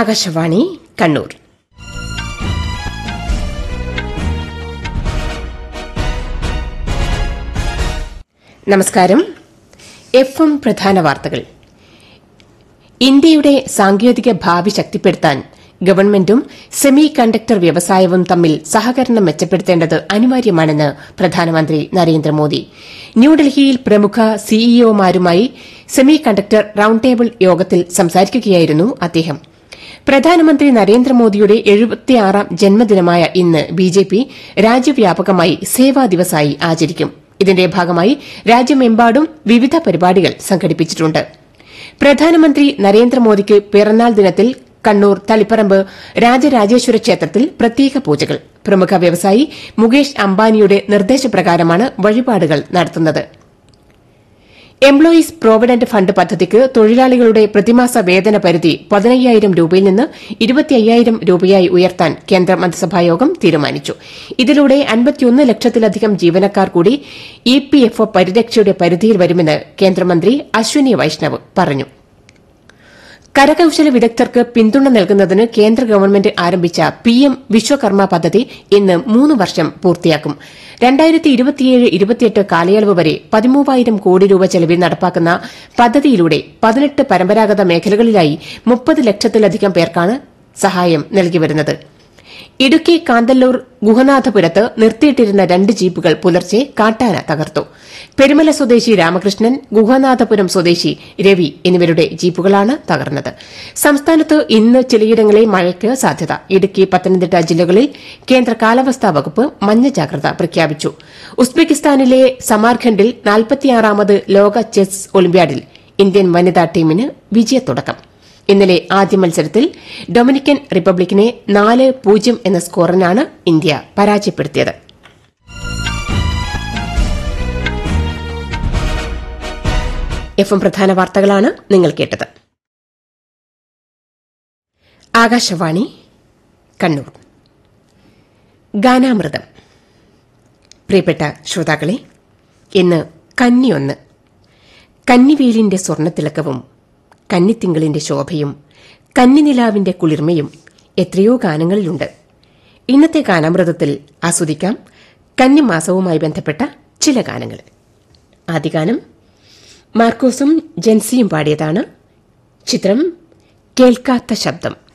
ആകാശവാണി കണ്ണൂർ നമസ്കാരം F M പ്രധാന വാർത്തകൾ ഇന്ത്യയുടെ സാങ്കേതിക ഭാവി ശക്തിപ്പെടുത്താൻ ഗവൺമെന്റും സെമി കണ്ടക്ടർ വ്യവസായവും തമ്മിൽ സഹകരണം മെച്ചപ്പെടുത്തേണ്ടത് അനിവാര്യമാണെന്ന് പ്രധാനമന്ത്രി നരേന്ദ്രമോദി ന്യൂഡൽഹിയിൽ പ്രമുഖ സിഇഒമാരുമായി സെമി കണ്ടക്ടർ റൌണ്ട് ടേബിൾ യോഗത്തിൽ സംസാരിക്കുകയായിരുന്നു അദ്ദേഹം പ്രധാനമന്ത്രി നരേന്ദ്രമോദിയുടെ എഴുപത്തിയാറാം ജന്മദിനമായ ഇന്ന് ബിജെപി രാജ്യവ്യാപകമായി സേവാ ദിവസായി ആചരിക്കും ഇതിന്റെ ഭാഗമായി രാജ്യമെമ്പാടും വിവിധ പരിപാടികൾ സംഘടിപ്പിച്ചിട്ടുണ്ട് പ്രധാനമന്ത്രി നരേന്ദ്രമോദിക്ക് പിറന്നാൾ ദിനത്തിൽ കണ്ണൂർ തളിപ്പറമ്പ് രാജരാജേശ്വര ക്ഷേത്രത്തിൽ പ്രത്യേക പൂജകൾ പ്രമുഖ വ്യവസായി മുകേഷ് അംബാനിയുടെ നിർദ്ദേശപ്രകാരമാണ് വഴിപാടുകൾ നടത്തുന്നത് എംപ്ലോയീസ് പ്രോവിഡന്റ് ഫണ്ട് പദ്ധതിക്ക് തൊഴിലാളികളുടെ പ്രതിമാസ വേതന പരിധി പതിനയ്യായിരം രൂപയിൽ നിന്ന് ഇരുപത്തിയ്യായിരം രൂപയായി ഉയർത്താൻ കേന്ദ്ര മന്ത്രിസഭായോഗം തീരുമാനിച്ചു ഇതിലൂടെ അൻപത്തിയൊന്ന് ലക്ഷത്തിലധികം ജീവനക്കാർ കൂടി ഇ പി എഫ് ഒ പരിരക്ഷയുടെ പരിധിയിൽ വരുമെന്ന് കേന്ദ്രമന്ത്രി അശ്വിനി വൈഷ്ണവ് പറഞ്ഞു കരകൌശല വിദഗ്ധർക്ക് പിന്തുണ നൽകുന്നതിന് കേന്ദ്ര ഗവൺമെന്റ് ആരംഭിച്ച പിഎം വിശ്വകർമ്മ പദ്ധതി ഇന്ന് മൂന്ന് വർഷം പൂർത്തിയാക്കും രണ്ടായിരത്തി ഇരുപത്തിയേഴ് ഇരുപത്തിയെട്ട് കാലയളവ് വരെ പതിമൂവായിരം കോടി രൂപ ചെലവിൽ നടപ്പാക്കുന്ന പദ്ധതിയിലൂടെ പതിനെട്ട് പരമ്പരാഗത മേഖലകളിലായി മുപ്പത് ലക്ഷത്തിലധികം പേർക്കാണ് സഹായം നൽകിവരുന്നത് ഇടുക്കി കാന്തല്ലൂർ ഗുഹനാഥപുരത്ത് നിർത്തിയിട്ടിരുന്ന രണ്ട് ജീപ്പുകൾ പുലർച്ചെ കാട്ടാന തകർത്തു പെരുമല സ്വദേശി രാമകൃഷ്ണൻ ഗുഹനാഥപുരം സ്വദേശി രവി എന്നിവരുടെ ജീപ്പുകളാണ് തകർന്നത് സംസ്ഥാനത്ത് ഇന്ന് ചിലയിടങ്ങളിൽ മഴയ്ക്ക് സാധ്യത ഇടുക്കി പത്തനംതിട്ട ജില്ലകളിൽ കേന്ദ്ര കാലാവസ്ഥാ വകുപ്പ് മഞ്ഞ ജാഗ്രത പ്രഖ്യാപിച്ചു ഉസ്ബെക്കിസ്ഥാനിലെ സമാർഖണ്ഡിൽ നാൽപ്പത്തിയാറാമത് ലോക ചെസ് ഒളിമ്പ്യാഡിൽ ഇന്ത്യൻ വനിതാ ടീമിന് വിജയത്തുടക്കം ഇന്നലെ ആദ്യ മത്സരത്തിൽ ഡൊമിനിക്കൻ റിപ്പബ്ലിക്കിനെ നാല് പൂജ്യം എന്ന സ്കോറിനാണ് ഇന്ത്യ പരാജയപ്പെടുത്തിയത് എഫ് എം പ്രധാന വാർത്തകളാണ് നിങ്ങൾ കേട്ടത് ആകാശവാണി കണ്ണൂർ ഗാനാമൃതം പ്രിയപ്പെട്ട ശ്രോതാക്കളെ ഇന്ന് കന്നിയൊന്ന് കന്നിവേലിന്റെ സ്വർണ്ണത്തിളക്കവും കന്നിത്തിങ്കളിന്റെ ശോഭയും കന്നിനിലാവിന്റെ കുളിർമയും എത്രയോ ഗാനങ്ങളിലുണ്ട് ഇന്നത്തെ ഗാനാമൃതത്തിൽ ആസ്വദിക്കാം കന്നിമാസവുമായി ബന്ധപ്പെട്ട ചില ഗാനങ്ങൾ ആദ്യ ഗാനം മാർക്കോസും ജെൻസിയും പാടിയതാണ് ചിത്രം കേൾക്കാത്ത ശബ്ദം